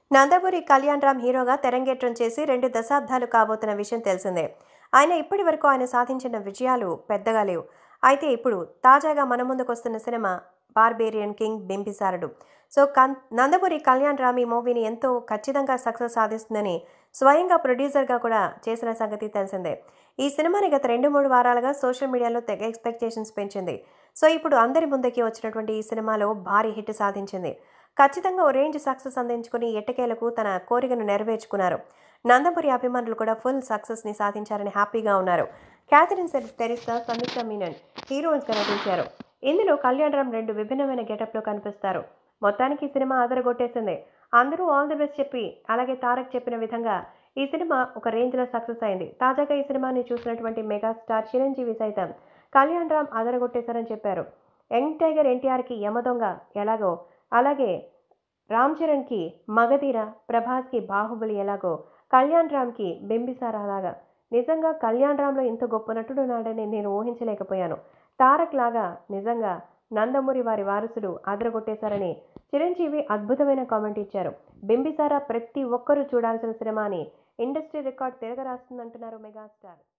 నందమూరి కళ్యాణ్ రామ్ హీరోగా తెరంగేట్రం చేసి రెండు దశాబ్దాలు కాబోతున్న విషయం తెలిసిందే ఆయన ఇప్పటి వరకు ఆయన సాధించిన విజయాలు పెద్దగా లేవు అయితే ఇప్పుడు తాజాగా మన ముందుకు వస్తున్న సినిమా బార్బేరియన్ కింగ్ బింబిసారుడు సో కన్ నందమూరి కళ్యాణ్ రామ్ ఈ మూవీని ఎంతో ఖచ్చితంగా సక్సెస్ సాధిస్తుందని స్వయంగా ప్రొడ్యూసర్గా కూడా చేసిన సంగతి తెలిసిందే ఈ సినిమాని గత రెండు మూడు వారాలుగా సోషల్ మీడియాలో తెగ ఎక్స్పెక్టేషన్స్ పెంచింది సో ఇప్పుడు అందరి ముందుకి వచ్చినటువంటి ఈ సినిమాలో భారీ హిట్ సాధించింది ఖచ్చితంగా ఓ రేంజ్ సక్సెస్ అందించుకుని ఎట్టకేలకు తన కోరికను నెరవేర్చుకున్నారు నందమూరి అభిమానులు కూడా ఫుల్ సక్సెస్ని సాధించారని హ్యాపీగా ఉన్నారు క్యాథరిన్ సెర్- తెరిసా సమీక్ష మీనన్ హీరోయిన్స్గా నటించారు ఇందులో కళ్యాణ్ రామ్ రెండు విభిన్నమైన గెటప్లో కనిపిస్తారు మొత్తానికి ఈ సినిమా అదరగొట్టేసింది అందరూ ఆల్ ది బెస్ట్ చెప్పి అలాగే తారక్ చెప్పిన విధంగా ఈ సినిమా ఒక రేంజ్లో సక్సెస్ అయింది తాజాగా ఈ సినిమాని చూసినటువంటి మెగాస్టార్ చిరంజీవి సైతం కళ్యాణ్ రామ్ అదరగొట్టేశారని చెప్పారు యంగ్ టైగర్ ఎన్టీఆర్కి యమదొంగ ఎలాగో అలాగే రామ్ చరణ్కి మగధీర ప్రభాస్కి బాహుబలి ఎలాగో కళ్యాణ్ రామ్కి బింబిసార అలాగా నిజంగా కళ్యాణ్ రామ్లో ఇంత గొప్ప నటుడు ఉన్నాడని నేను ఊహించలేకపోయాను తారక్ లాగా నిజంగా నందమూరి వారి వారసుడు అదరగొట్టేశారని చిరంజీవి అద్భుతమైన కామెంట్ ఇచ్చారు బింబిసార ప్రతి ఒక్కరూ చూడాల్సిన సినిమా అని ఇండస్ట్రీ రికార్డ్ తిరగరాస్తుందంటున్నారు మెగాస్టార్